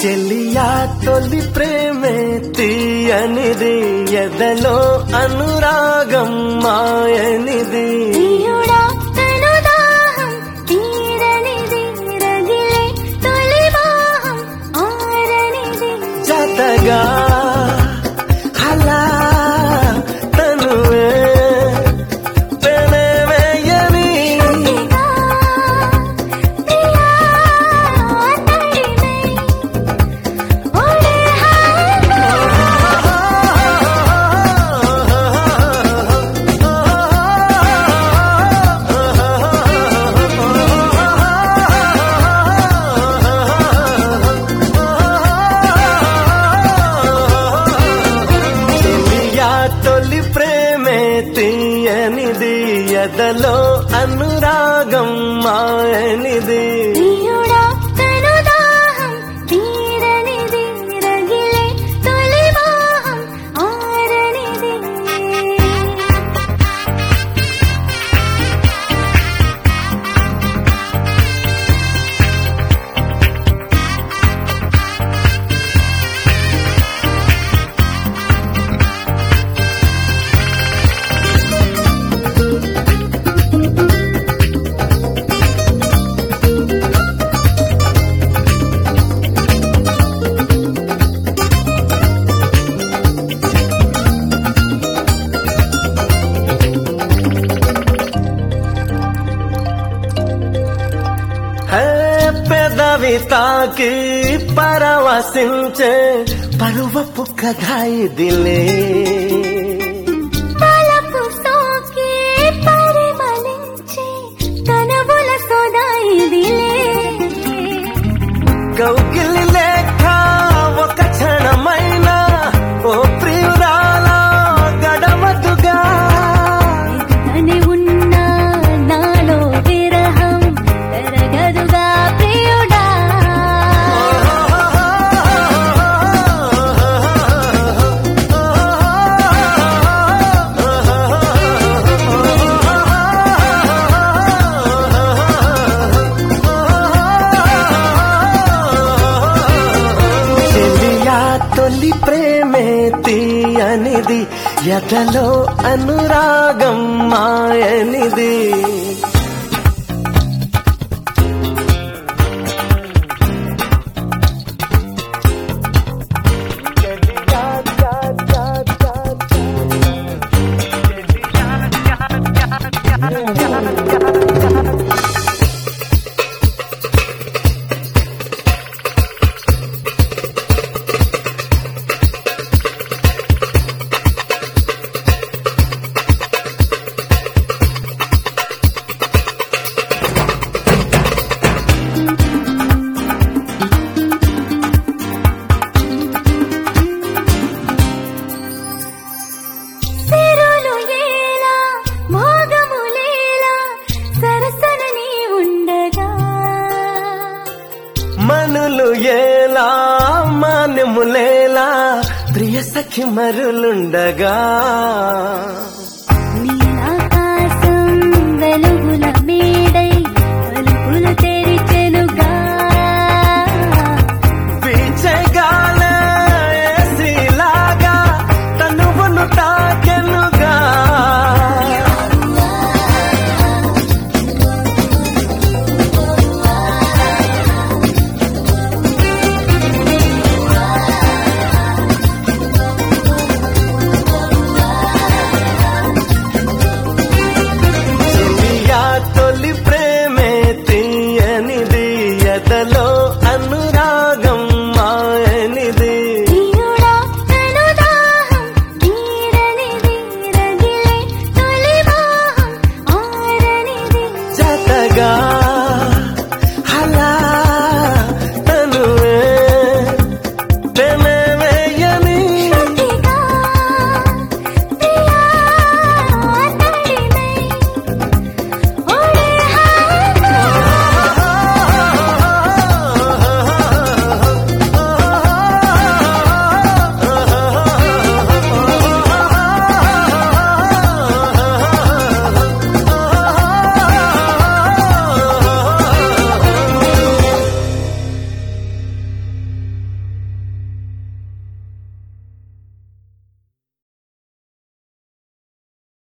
చెలియా తొలి ప్రేమే తీయనిది ఎదలో అనురాగం మాయనిది ప్రియుడా తను దాహం తీరనిది రగిలే తొలి వాహం ఆరనిది జతగా అలా తనువే పెనవేయని ప్రిగా ప్రియా తడిమే ఓడే హాయ్ చెలియా తొలి ప్రేమే తీయనిది ఎదలో అనురాగం మాయనిది ప్రియుడా తను దాహం తీరనిది రగిలే తొలి వాహం ఆరనిది హే పెదవి తాకి పరవశించే పరువపు కథాయి దిలే తలపు సోకి పరిమళించే కనవుల సోదాయిదిలే కౌకిలి లేఖ ఒక క్షణమైన ఓ ప్రియురాల గడవదుగా తని ఉన్న నాలో విరహం తరగదుగా ప్రియుడా చెలియా తొలి ప్రేమే తీయనిది ఎదలో అనురాగం మాయనిది సిరులు ఏలా మోగములేలా సరసన నీ ఉండగా మనులు ఏలా మాన్యములేలా ప్రియ సఖి మరులుండగా నీలాకాశం వెలుగుల మేడై తలుపులు తెరిచెనుగా పీచెగాల ఏసీలాగా తనువును తాకెనుగా చెలియా తొలి ప్రేమే తీయనిది ఎదలో అనురాగం మాయనిది ప్రియుడా తను దాహం తీరనిది రగిలే తొలి వాహం ఆరనిది జతగా